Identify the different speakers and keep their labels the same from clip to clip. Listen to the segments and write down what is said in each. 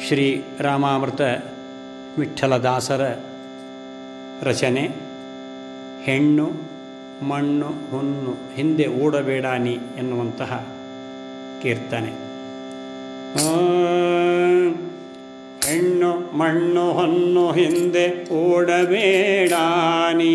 Speaker 1: ಶ್ರೀ ರಾಮಾಮೃತ ವಿಠ್ಠಲದಾಸರ ರಚನೆ ಹೆಣ್ಣು ಮಣ್ಣು ಹುಣ್ಣು ಹಿಂದೆ ಓಡಬೇಡ ನೀ ಎನ್ನುವಂತಹ ಕೀರ್ತನೆ ಆ, ಹೆಣ್ಣು ಮಣ್ಣು ಹೊನ್ನು ಹಿಂದೆ ಓಡಬೇಡ ನೀ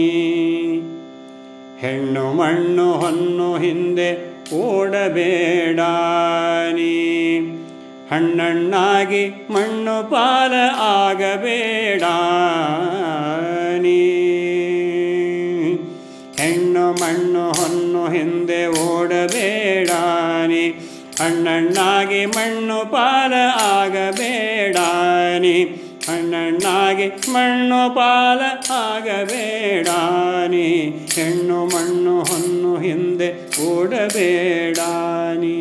Speaker 1: ಹೆಣ್ಣು ಮಣ್ಣು ಹೊನ್ನು ಹಿಂದೆ ಓಡಬೇಡ ನೀ ಹಣ್ಣಣ್ಣಾಗಿ ಮಣ್ಣು ಪಾಲ ಆಗಬೇಡ ನೀ ಹೆಣ್ಣು ಮಣ್ಣು ಹೊನ್ನು ಹಿಂದೆ ಓಡಬೇಡ ನೀ ಹಣ್ಣಣ್ಣಾಗಿ ಮಣ್ಣು ಪಾಲ ಆಗಬೇಡ ನೀ ಹಣ್ಣಣ್ಣಾಗಿ ಮಣ್ಣು ಪಾಲ ಆಗಬೇಡ ನೀ ಹೆಣ್ಣು ಮಣ್ಣು ಹೊನ್ನು ಹಿಂದೆ ಓಡಬೇಡ ನೀ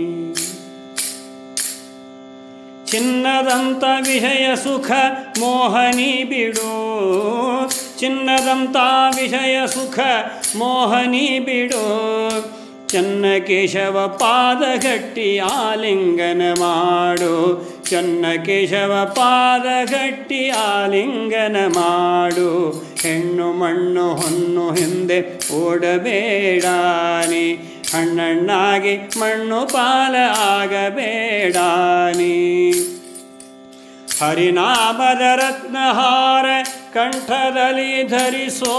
Speaker 1: ಚಿನ್ನದಂತ ವಿಷಯ ಸುಖ ಮೋಹನಿ ಬಿಡು ಚಿನ್ನದಂತ ವಿಷಯ ಸುಖ ಮೋಹನಿ ಬಿಡು ಚನ್ನ ಕೇಶವ ಪಾದಗಟ್ಟಿ ಆಲಿಂಗನ ಮಾಡು ಚನ್ನ ಕೇಶವ ಪಾದಗಟ್ಟಿ ಆಲಿಂಗನ ಮಾಡು ಹೆಣ್ಣು ಮಣ್ಣು ಹೊನ್ನು ಹಿಂದೆ ಓಡಬೇಡ ನೀ ಹಣ್ಣಣ್ಣಾಗಿ ಮಣ್ಣು ಪಾಲ ಆಗಬೇಡ ನೀ ಹರಿನಾಮದ ರತ್ನಹಾರ ಕಂಠದಲ್ಲಿ ಧರಿಸೋ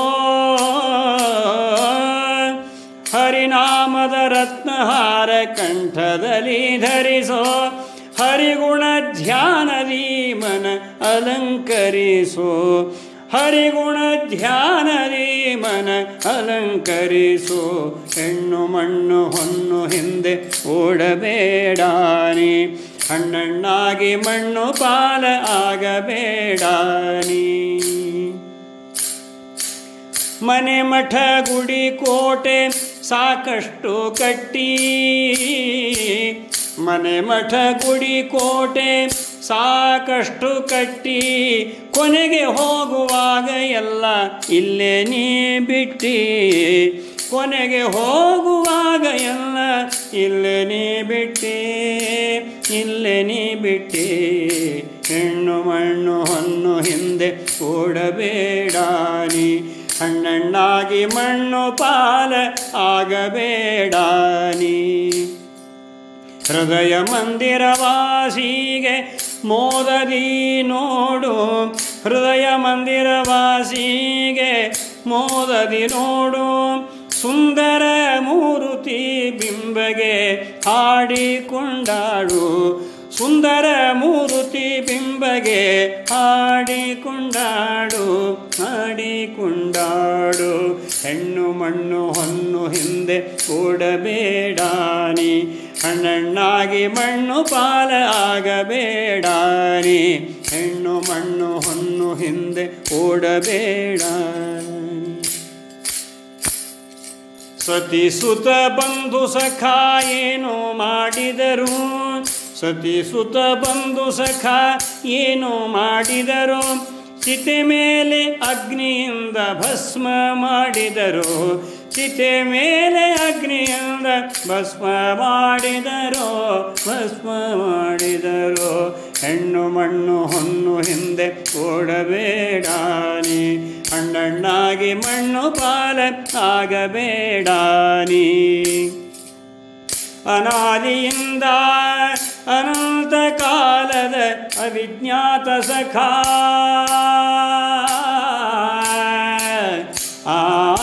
Speaker 1: ಹರಿನಾಮದ ರತ್ನಹಾರ ಕಂಠದಲ್ಲಿ ಧರಿಸೋ ಹರಿಗುಣ ಧ್ಯಾನದಿ ಮನ ಅಲಂಕರಿಸೋ ಹರಿಗುಣ ಧ್ಯಾನದಿ ಮನ ಅಲಂಕರಿಸೋ ಹೆಣ್ಣು ಮಣ್ಣು ಹೊನ್ನು ಹಿಂದೆ ಓಡಬೇಡ ನೀ ಹಣ್ಣಣ್ಣಾಗಿ ಮಣ್ಣು ಪಾಲ ಆಗಬೇಡ ನೀ ಮನೆ ಮಠ ಗುಡಿ ಕೋಟೆ ಸಾಕಷ್ಟು ಕಟ್ಟಿ ಮನೆ ಮಠ ಗುಡಿ ಕೋಟೆ ಸಾಕಷ್ಟು ಕಟ್ಟಿ ಕೊನೆಗೆ ಹೋಗುವಾಗ ಎಲ್ಲ ಇಲ್ಲೇ ನೀ ಬಿಟ್ಟಿ ಕೊನೆಗೆ ಹೋಗುವಾಗ ಎಲ್ಲ ಇಲ್ಲೇ ನೀ ಬಿಟ್ಟಿ ಇಲ್ಲೇ ನೀ ಬಿಟ್ಟಿ ಹೆಣ್ಣು ಮಣ್ಣು ಹೊನ್ನು ಹಿಂದೆ ಓಡಬೇಡ ನೀ ಹಣ್ಣಣ್ಣಾಗಿ ಮಣ್ಣು ಪಾಲ ಆಗಬೇಡ ನೀ ಹೃದಯ ಮಂದಿರವಾಸಿಗೆ ಮೋದದಿ ನೋಡು ಹೃದಯ ಮಂದಿರವಾಸಿಗೆ ಮೋದದಿ ನೋಡು ಸುಂದರ ಮೂರುತಿ ಬಿಂಬಗೆ ಹಾಡಿಕೊಂಡಾಡು ಸುಂದರ ಮೂರುತಿ ಬಿಂಬಗೆ ಹಾಡಿಕೊಂಡಾಡು ಹಾಡಿಕೊಂಡಾಡು ಹೆಣ್ಣು ಮಣ್ಣು ಹೊನ್ನು ಹಿಂದೆ ಓಡಬೇಡ ನೀ ಹಣ್ಣಣ್ಣಾಗಿ ಮಣ್ಣು ಪಾಲ ಆಗಬೇಡ ನೀ ಹೆಣ್ಣು ಮಣ್ಣು ಹೊನ್ನು ಹಿಂದೆ ಓಡಬೇಡ ನೀ. ಸತಿ ಸುತ ಬಂಧು ಸಖ ಏನು ಮಾಡಿದರು ಸತಿ ಸುತ ಬಂಧು ಸಖ ಏನು ಮಾಡಿದರು ಚಿತೆ ಮೇಲೆ ಅಗ್ನಿಯಿಂದ ಭಸ್ಮ ಮಾಡಿದರು ಚಿತೆ ಮೇಲೆ ಅಗ್ನಿಯಿಂದ ಭಸ್ಮ ಮಾಡಿದರು ಭಸ್ಮ ಮಾಡಿದರು ಹೆಣ್ಣು ಮಣ್ಣು ಹೊನ್ನು ಹಿಂದೆ ಓಡಬೇಡ ನೀ ಹಣ್ಣಣ್ಣಾಗಿ ಮಣ್ಣು ಪಾಲ ಆಗಬೇಡ ನೀ ಅನಾದಿಯಿಂದ ಅನಂತ ಕಾಲದ ಅವಿಜ್ಞಾತ ಸಖ ಆ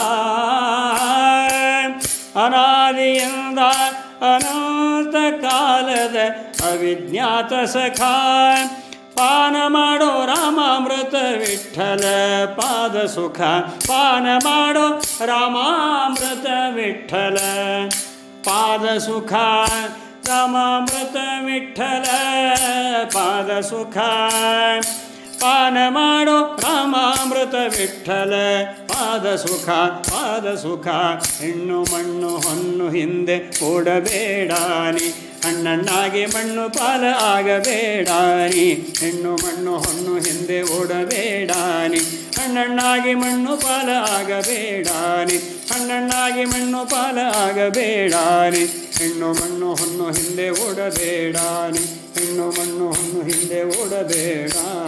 Speaker 1: ಅನಾದಿಯಿಂದ ಅನಂತ ಕಾಲದ ಅವಿಜ್ಞಾತ ಸಖ ಪಾನ ಮಾಡೋ ರಾಮಾಮೃತ ವಿಠಲ ಪಾದ ಸುಖ ಪಾನ ಮಾಡೋ ರಾಮಾಮೃತ ವಿಠಲ ಪಾದ ಸುಖ ರಾಮಾಮೃತ ವಿಠಲ ಪಾದ ಸುಖ ಪಾನ ಮಾಡೋ ರಾಮಾಮೃತ ವಿಠಲ ಪಾದ ಸುಖ ಪಾದ ಸುಖ ಹೆಣ್ಣು ಮಣ್ಣು ಹೊನ್ನು ಹಿಂದೆ ಓಡಬೇಡಾನಿ ಅಣ್ಣಣ್ಣಾಗಿ ಮಣ್ಣು ಪಾಲ ಆಗಬೇಡಾನಿ ಹೆಣ್ಣು ಮಣ್ಣು ಹೊನ್ನು ಹಿಂದೆ ಓಡಬೇಡಾನಿ ಅಣ್ಣಣ್ಣಾಗಿ ಮಣ್ಣು ಪಾಲ ಆಗಬೇಡಾನಿ ಅಣ್ಣಣ್ಣಾಗಿ ಮಣ್ಣು ಪಾಲ ಆಗಬೇಡಾನಿ ಹೆಣ್ಣು ಮಣ್ಣು ಹೊನ್ನು ಹಿಂದೆ ಓಡಬೇಡಾನಿ ಹೆಣ್ಣು ಮಣ್ಣು ಹೊನ್ನು ಹಿಂದೆ ಓಡಬೇಡ